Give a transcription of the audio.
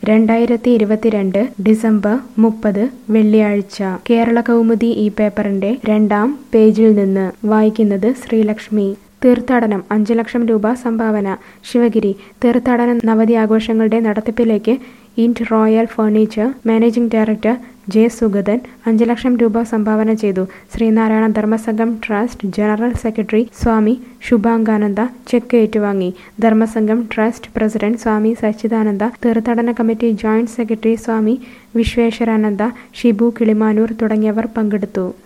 രണ്ടായിരത്തി ഇരുപത്തിരണ്ട് ഡിസംബർ മുപ്പത് വെള്ളിയാഴ്ച കേരള കൗമുദി ഈ പേപ്പറിന്റെ രണ്ടാം പേജിൽ നിന്ന് വായിക്കുന്നത് ശ്രീലക്ഷ്മി തീർത്ഥാടനം അഞ്ച് ലക്ഷം രൂപ സംഭാവന ശിവഗിരി തീർത്ഥാടന നവതി ആഘോഷങ്ങളുടെ നടത്തിപ്പിലേക്ക് Ind royal furniture managing director J Sugathan അഞ്ച് ലക്ഷം രൂപ സംഭാവന ചെയ്തു Sreenarayana Dharmasangham trust general secretary Swami Subhangananda cheque ഏറ്റുവാങ്ങി ധർമ്മസംഘം ട്രസ്റ്റ് പ്രസിഡന്റ് സ്വാമി സച്ചിദാനന്ദ തീർത്ഥാടന committee joint secretary Swami Visweswarananda Shibu Kilimanoor തുടങ്ങിയവർ പങ്കെടുത്തു